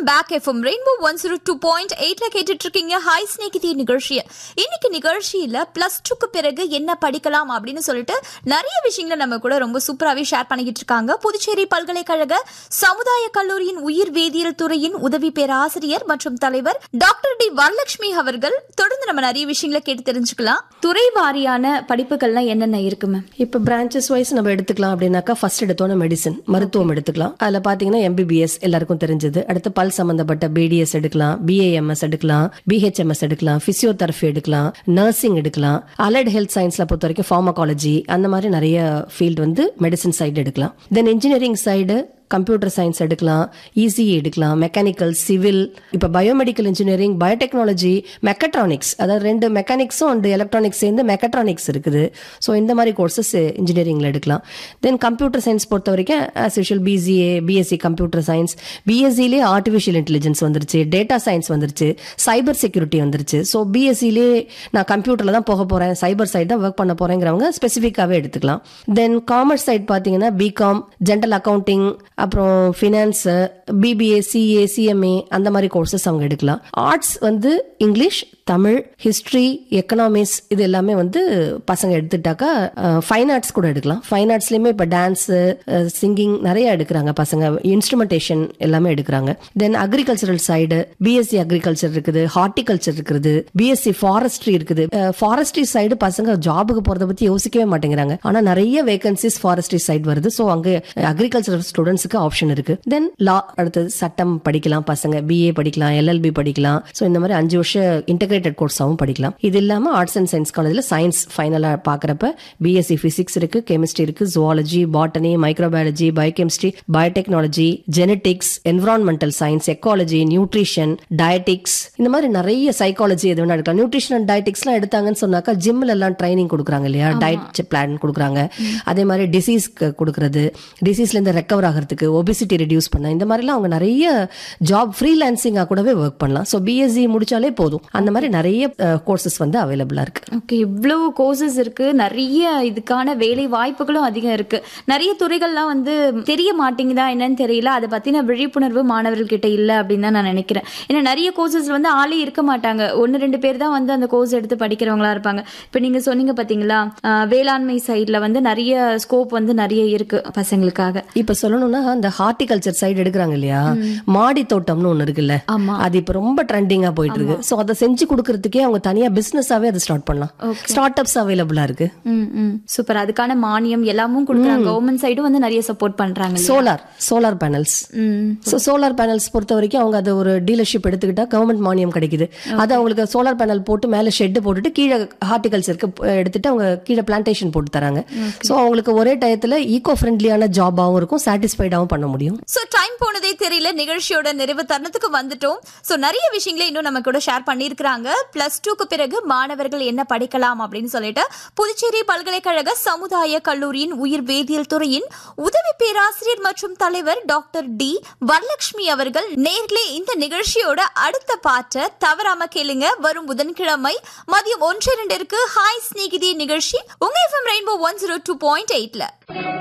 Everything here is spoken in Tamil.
Back FM rainbow one zero two point எயிட்ல கேட்டுட்டு இருக்கீங்க ஹாய் ஸ்நேகிதி நிகழ்ச்சியை இன்னைக்கு நிகழ்ச்சியில பிளஸ் டூக்கு பிறகு என்ன படிக்கலாம் அப்படின்னு சொல்லிட்டு நிறைய விஷயங்களை நம்ம கூட ரொம்ப சூப்பராகவே ஷேர் பண்ணிக்கிட்டு இருக்காங்க புதுச்சேரி பல்கலைக்கழக சமுதாய கல்லூரியின் உயிர் வேதியியல் துறையின் உதவி பேராசிரியர் மற்றும் தலைவர் டாக்டர் டி வரலட்சுமி அவர்கள் தொடர்ந்து நம்ம நிறைய விஷயங்களை கேட்டு தெரிஞ்சுக்கலாம் துறை வாரியான படிப்புகள்லாம் என்னென்ன இருக்கு மேம் இப்போ பிரான்ச்சஸ் வைஸ் நம்ம எடுத்துக்கலாம் அப்படின்னாக்கா ஃபர்ஸ்ட் எடுத்தோன்னே மெடிசன் மருத்துவம் எடுத்துக்கலாம் அதில் பார்த்தீங்கன்னா எம்பிபிஎஸ் எல்லாருக்கும் தெரிஞ்சது அடுத்து பல் சம்பந்தப்பட்ட பிடிஎஸ் எடுக்கலாம் பிஏஎம்எஸ் எடுக்கலாம் பிஹெச்எம்எஸ் எடுக்கலாம் பிசியோதெரபி எடுக்கலாம் நர்சிங் எடுக்கலாம் அலைட் ஹெல்த் சயின்ஸ்ல பொறுத்த வரைக்கும் ஃபார்மகாலஜி அந்த மாதிரி நிறைய ஃபீல்டு வந்து மெடிசன் சைடு எடுக்கலாம் then engineering side computer science எடுக்கலாம் இசிஇ எடுக்கலாம் மெக்கானிக்கல் சிவில் இப்போ பயோமெடிக்கல் இன்ஜினியரிங் பயோடெக்னாலஜி மெக்கட்ரானிக்ஸ் அதாவது ரெண்டு மெக்கானிக்ஸும் அண்ட் எலக்ட்ரானிக்ஸ் சேர்ந்து மெக்கட்ரானிக்ஸ் இருக்குது ஸோ இந்த மாதிரி கோர்சஸ் இன்ஜினியரிங்கில் எடுக்கலாம் தென் கம்ப்யூட்டர் சயின்ஸ் பொறுத்த வரைக்கும் as usual BCA BSc computer science பிஎஸ்சிலே ஆர்டிஃபிஷியல் இன்டெலிஜென்ஸ் வந்துருச்சு டேட்டா சயின்ஸ் வந்துருச்சு சைபர் செக்யூரிட்டி வந்துருச்சு ஸோ பிஎஸ்சிலே நான் கம்ப்யூட்டரில் தான் போக போகிறேன் சைபர் சைட் தான் ஒர்க் பண்ண போகிறேங்கிறவங்க ஸ்பெசிஃபிக்காகவே எடுத்துக்கலாம் தென் காமர்ஸ் சைட் பார்த்தீங்கன்னா பிகாம் ஜென்ரல் அக்கௌண்டிங் அப்புறம் ஃபினான்ஸ் பிபிஏ சிஏ சிஎம்ஏ அந்த மாதிரி கோர்சஸ் அவங்க எடுக்கலாம் ஆர்ட்ஸ் வந்து இங்கிலீஷ் தமிழ் ஹிஸ்ட்ரி எக்கனாமிக்ஸ் இது எல்லாமே வந்து பசங்க எடுத்துட்டாக்கா ஃபைன் ஆர்ட்ஸ் கூட எடுக்கலாம் ஃபைன் ஆர்ட்ஸ்லயுமே இப்போ டான்ஸ் சிங்கிங் நிறைய எடுக்கிறாங்க பசங்க இன்ஸ்ட்ருமெண்டேஷன் எல்லாமே எடுக்கிறாங்க then agricultural side BSc agriculture இருக்குது ஹார்டிகல்ச்சர் இருக்குது பிஎஸ்சி ஃபாரஸ்ட்ரி இருக்குது ஃபாரஸ்ட்ரி சைடு பசங்க ஜாபுக்கு போறத பத்தி யோசிக்கவே மாட்டேங்கிறாங்க ஆனா நிறைய வேகன்சிஸ் ஃபாரஸ்ட்ரி சைடு வருது ஸோ அங்க அக்ரிகல்ச்சர் ஸ்டூடெண்ட்ஸுக்கு ஆப்ஷன் இருக்கு தென் லா அடுத்தது சட்டம் படிக்கலாம் பசங்க பிஏ படிக்கலாம் எல்எல்பி படிக்கலாம் ஸோ இந்த மாதிரி அஞ்சு வருஷம் இன்டகிரேட்டட் கோர்ஸாகவும் படிக்கலாம் இது இல்லாம ஆர்ட்ஸ் அண்ட் சயின்ஸ் காலேஜில் சயின்ஸ் ஃபைனலாக பார்க்குறப்ப பிஎஸ்சி பிசிக்ஸ் இருக்கு கெமிஸ்ட்ரி இருக்கு zoology botany microbiology biochemistry biotechnology genetics environmental science ecology nutrition dietetics இந்த மாதிரி நிறைய சைக்காலஜி எது வேணா எடுக்கலாம் நியூட்ரிஷன் அண்ட் டயட்டிக்ஸ்லாம் எடுத்தாங்கன்னு சொன்னாக்கா ஜிம்ல எல்லாம் ட்ரைனிங் கொடுக்குறாங்க இல்லையா டயட் பிளான் கொடுக்குறாங்க அதே மாதிரி டிசீஸ் கொடுக்கறது டிசீஸ்ல இருந்து ரெக்கவர் ஆகிறதுக்கு ஒபிசிட்டி ரெடியூஸ் பண்ண இந்த மாதிரிலாம் அவங்க நிறைய ஜாப் ஃப்ரீலான்சிங்காக கூடவே ஒர்க் பண்ணலாம் ஸோ பிஎஸ்சி முடிச்சாலே போதும் அந்த மாதிரி நிறைய கோர்சஸ் வந்து அவைலபிளா இருக்கு ஓகே இவ்வளவு கோர்சஸ் இருக்கு நிறைய இதுக்கான வேலை வாய்ப்புகளும் அதிகம் இருக்கு நிறைய துறைகள்லாம் வந்து தெரிய மாட்டேங்குதா என்னன்னு தெரியல அதை பத்தின விழிப்புணர்வு மாணவர்கள்கிட்ட இல்ல அப்படின்னு தான் நான் நினைக்கிறேன் ஏன்னா நிறைய கோர்சஸ் வந்து ஆளே இருக்க மாட்டாங்க ஒன்னு ரெண்டு பேர் தான் வந்து அந்த கோர்ஸ் எடுத்து படிக்கிறவங்களா இருப்பாங்க இப்ப நீங்க சொன்னீங்க பாத்தீங்களா ஆஹ் வேளாண்மை சைட்ல வந்து நிறைய ஸ்கோப் வந்து நிறைய இருக்கு பசங்களுக்காக இப்ப சொல்லணும்னா அந்த ஹார்டிகல்ச்சர் சைடு எடுக்கிறாங்க இல்லையா மாடி தோட்டம்னு ஒண்ணு இருக்குல்ல ஆமா. அது இப்ப ரொம்ப ட்ரெண்டிங்கா போயிட்டு இருக்கு சோ அதை செஞ்சு கொடுக்கறதுக்கே அவங்க தனியா பிசினஸாவே அதை ஸ்டார்ட் பண்ணலாம் ஸ்டார்ட் அப்ஸ் அவைலபிளா இருக்கு ம் ம் சூப்பர் அதுக்கான மானியம் எல்லாமும் கொடுக்குறாங்க கவர்மெண்ட் சைடும் வந்து நிறைய சப்போர்ட் பண்றாங்க இல்லையா? Solar solar panels hmm so solar panels பொறுத்த வரைக்கும் அவங்க அது ஒரு டீலர்ஷிப் எடுத்துக்கிட்டா கவர்மெண்ட் மானியம் கிடைக்குது அது அவங்களுக்கு சோலார் பேனல் போட்டு மேலே ஷெட் போட்டுட்டு கீழே ஹார்டிகல்ச்சருக்கு எடுத்துட்டு அவங்க கீழே பிளான்டேஷன் போட்டு தராங்க ஸோ அவங்களுக்கு ஒரே டயத்தில் ஈகோ ஃப்ரெண்ட்லியான ஜாபாகவும் இருக்கும் சாட்டிஸ்ஃபைடாகவும் பண்ண முடியும் சோ டைம் போனதே தெரியல நிகழ்ச்சியோட நிறைவு தருணத்துக்கு வந்துட்டோம் சோ நிறைய விஷயங்களை இன்னும் நம்ம கூட ஷேர் பண்ணியிருக்கிறாங்க பிளஸ் டூக்கு பிறகு மாணவர்கள் என்ன படிக்கலாம் அப்படின்னு சொல்லிட்டு புதுச்சேரி பல்கலைக்கழக சமுதாய கல்லூரியின் உயிர் வேதியியல் துறையின் உதவி பேராசிரியர் மற்றும் தலைவர் டாக்டர் டி வரலட்சுமி அவர்கள் நேர்களே இந்த நிகழ்ச்சியோட அடுத்த பாட்டை தவறாம கேளுங்க வரும் புதன்கிழமை மதியம் ஒன்று இரண்டிற்கு ஹாய் ஸ்நேகிதி நிகழ்ச்சி உங்க FM rainbow one zero two point எயிட்ல